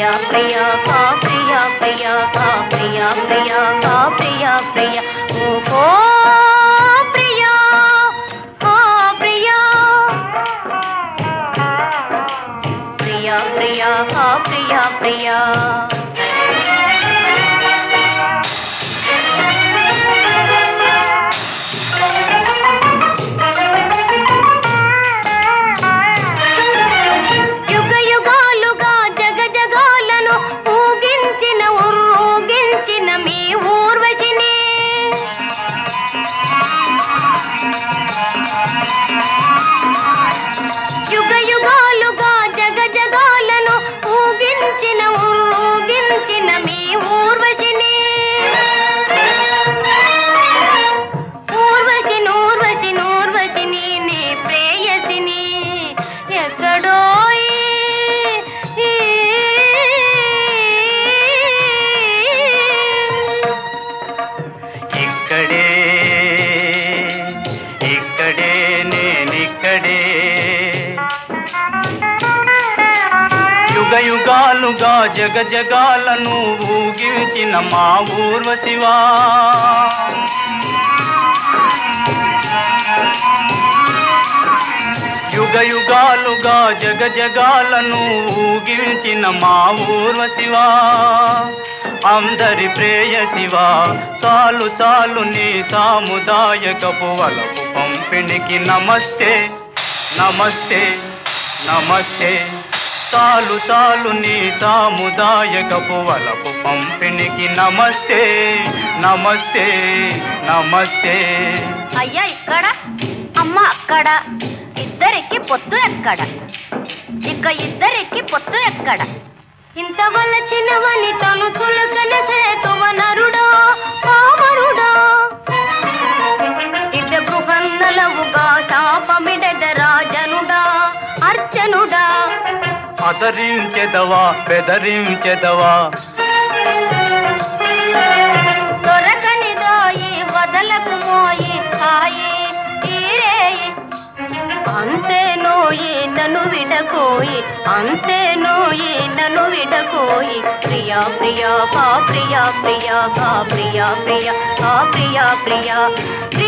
ప్రియా ప్రియా కా ప్రియా ప్రియా కా ప్రియా ప్రియా కా ప్రియా ప్రియా ఓ ప్రియా కా ప్రియా ప్రియా ప్రియా కా ప్రియా ప్రియా యుగ యుగాలుగా జగ జగాలను ఊగించిన ఉర్రూగించిన మీ ఊర్వశిని యుగ యుగాలుగా జగ జగాలను ఊగించిన ఊగించిన మీ ఊర్వశిని ఊర్వశి నూర్వశి నూర్వశిని నీ ప్రేయసిని ఎక్కడో ఈ- ఇక్కడే ఇక్కడే నేనిక్కడే యుగ యుగాలుగా జగ జగాలను ఊగించిన మా ఊర్వశివా యుగ యుగాలుగా జగ జగాలను ఊగించిన మా ఊర్వశివా అందరి ప్రేయశివా చాలు చాలు నీ సాముదాయకపు వలపు పంపిణీకి నమస్తే నమస్తే నమస్తే చాలు చాలు నీ సాముదాయకపు వలపు పంపిణీకి నమస్తే నమస్తే నమస్తే అయ్యా ఇక్కడ అమ్మ అక్కడ ఇద్దరికి పొత్తు ఎక్కడ ఇక ఇద్దరికి పొత్తు ఎక్కడ ఇంత వలచినవని తను తులకన సేతువ నరుడా పామరుడా ఇట బృహన్నలవుగా శాపమిడద రాజనుడా అర్చనుడా అదరించెదవా బెదరించెదవా దొరకనిదోయి వదలకు మోయి హాయి తీరేయి అంతే నోయి నన్ను విడకోయి అంతే నోయి నన్ను విడకోయి ప్రియా ప్రియా కా ప్రియా ప్రియా కా ప్రియా ప్రియా కా ప్రియా ప్రియా ప్రియా